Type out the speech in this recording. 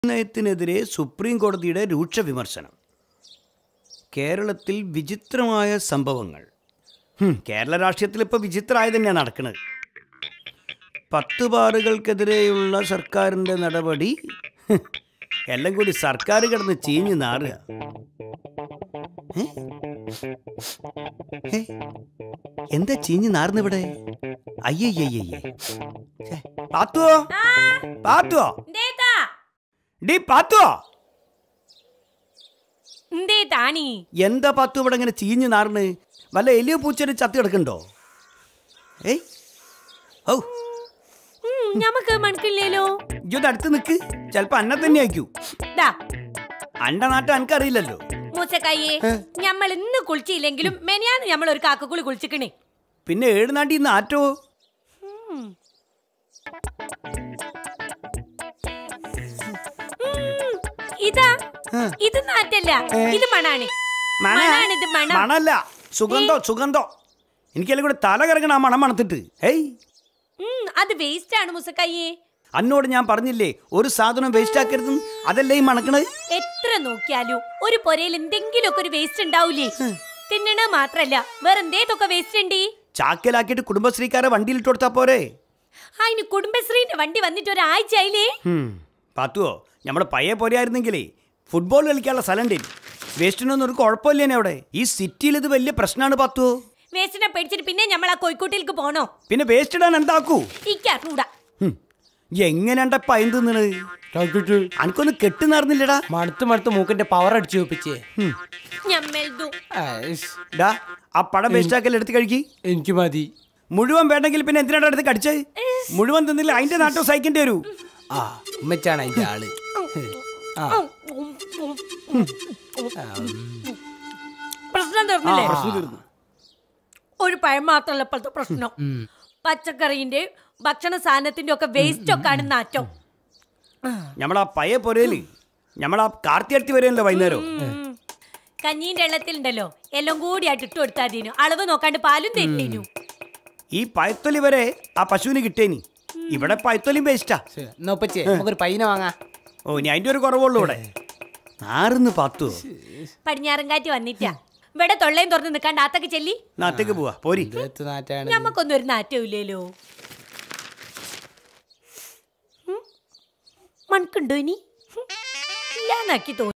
നയത്തിനെതിരെ supreme കോടതിയുടെ രൂക്ഷ വിമർശനം കേരളത്തിൽ വിചിത്രമായ സംഭവങ്ങൾ ഹും, കേരള രാഷ്ട്രീയത്തിൽ ഇപ്പോൾ വിചിത്രമായി തന്നെയാണ് നടക്കുന്നത് പത്ത് ബാറുകൾക്കെതിരെയുള്ള സർക്കാരിൻ്റെ നടപടി ഹും, എല്ലാം കൂടി സർക്കാർ കിടന്ന് ചീഞ്ഞ് നാറുക ഏ? ഏ? എന്താ ചീഞ്ഞ് നാറുന്നിവിടെ അയ്യയ്യയ്യേ പാത്തുവോ പാത്തുവോ എന്തേതാ ഡി പാത്തുവോ എന്തേതാണി എന്താ പത്തു ഇവിടെ ഇങ്ങനെ ചീഞ്ഞ് നാറുന്നത് വല്ല എലിയോ പൂച്ചയുടെ ചത്തി കിടക്കണ്ടോ ഏയ് ഔ ഞമ്മക്ക് മണക്കില്ലേലോ ഇജ്ജൊന്ന് അടുത്ത് നിക്ക് ചിലപ്പോ അന്നെ തന്നെ ആയിക്കൂ ദാ അണ്ട നാട്ടം എനിക്കറിയില്ലല്ലോ മൂസക്കയ്യേ ഞമ്മൾ ഇന്ന് കുളിച്ചില്ലെങ്കിലും മെനിയാന്ന് ഞമ്മൾ ഒരു കാക്കക്കുളി കുളിച്ചിക്കണേ പിന്നെ ഏഴ് നാട്ടിൽ നിന്ന് ആറ്റോ ഇതാ ഇത് നാറ്റല്ല ഇത് മണാണ് മണ? മണാണിത് മണം മണല്ല സുഗന്ധോ സുഗന്ധോ എനിക്കെല്ലാം കൂടെ തല കറങ്ങണ ആ മണം മണത്തിട്ട് ഏയ് ഉം, അത് വേസ്റ്റ് ആണ് മൂസക്കയ്യേ അന്നോട് ഞാൻ പറഞ്ഞില്ലേ ഒരു സാധനം വേസ്റ്റ് ആക്കരുത് അതല്ലേ ഈ മണക്കണത് എത്ര നോക്കിയാലും ഒരു പൊരയിൽ എന്തെങ്കിലുമൊക്കെ ഒരു വേസ്റ്റ് ഉണ്ടാവൂലേ തിന്നണ മാത്രല്ല വേറെ എന്തേതൊക്കെ വേസ്റ്റ് ഉണ്ട് ചാക്കലാക്കിയിട്ട് കുടുംബശ്രീക്കാരെ വണ്ടിയിലിട്ട് കൊടുത്താ പോരെ അതിന് കുടുംബശ്രീന്റെ വണ്ടി വന്നിട്ട് ഒരാഴ്ച ആയില്ലേ ഹും, പാത്തുവോ നമ്മുടെ പയ്യെ പോരെയായിരുന്നെങ്കിലേ ഫുട്ബോൾ കളിക്കാനുള്ള സ്ഥലം ഉണ്ട് വേസ്റ്റിനൊന്നും ഒരു കുഴപ്പമില്ലേനെ അവിടെ ഈ സിറ്റിയിൽ ഇത് വലിയ പ്രശ്നമാണ് പാത്തുവോ വേസ്റ്റിനെ പേടിച്ചിട്ട് പിന്നെ നമ്മൾ ആ കോഴിക്കോട്ടിലേക്ക് പോണോ പിന്നെ വേസ്റ്റ് ഇടാൻ എന്താക്കൂ ഇക്കറിഞ്ഞൂടാ ഹും, എങ്ങനെയാണ്ട പൈൻ തിന്നണത് അനക്കൊന്ന് കെട്ടി നടന്നില്ലടാ മടുത്ത് മടുത്ത് മൂക്കിന്റെ പവർ അടിച്ചു വെപ്പിച്ചേ ഞമ്മൽതു ഐസ്, ഡാ ആ പടം വേസ്റ്റ് ആക്കൽ എടുത്ത് കഴിക്കി എനിക്ക് മതി മുഴുവൻ വേണ്ടെങ്കിൽ പിന്നെ എന്തിനാണ് എടുത്ത് കടിച്ചത് മുഴുവൻ തിന്നില്ല അതിന്റെ നാട്ടം സഹിക്കേണ്ടി വരൂ ആ ഉമ്മച്ചാണ് അതിന്റെ ആള് ആ പ്രശ്നം തീർന്നില്ലേ ഒരു പഴം മാത്രമല്ല ഇപ്പോഴത്തെ പ്രശ്നം പച്ചക്കറിന്റെ ഭക്ഷണ സാധനത്തിന്റെ ഒക്കെ വേസ്റ്റ് ഒക്കെ ആണ് നാറ്റം നമ്മളാ പയ്യെ പൊരയില് നമ്മളാ കാർത്തിയടുത്തി വരുമല്ലോ വൈകുന്നേരം ഉം. കഞ്ഞീന്റെ വെള്ളത്തിലുണ്ടല്ലോ എല്ലാം കൂടി ആയിട്ട് ഇട്ട് കൊടുത്താൽ മതിനു അളവ് നോക്കാണ്ട് പാലും തരുന്നേനു ഈ പയത്തൊലി വരെ ആ പശുവിന് കിട്ടേനി ഇവിടെ പയത്തൊലിയും വേസ്റ്റാ ശരി, എന്നാ ഉപ്പച്ചേ നമുക്കൊരു പൈന വാങ്ങാ ഓ ഇനി അതിന്റെ ഒരു കുറവുള്ളൂ ഇവിടെ ആറിന്ന് പത്തു പടിഞ്ഞാറൻ കാറ്റ് വന്നിട്ടാ ഇവിടെ തൊള്ളയും തുറന്ന് നിൽക്കാണ്ട് ആത്തൊക്കെ ചെല്ലി നാട്ടേക്ക് പോവാ പോരി ഇതെത്ത് നാറ്റാണ് ഞമ്മക്കൊന്നും ഒരു നാറ്റവും ഇല്ലല്ലോ ഉം. മണക്കുണ്ടോ ഇനി ഉം. ഇല്ലാന്നാക്കി തോന്നി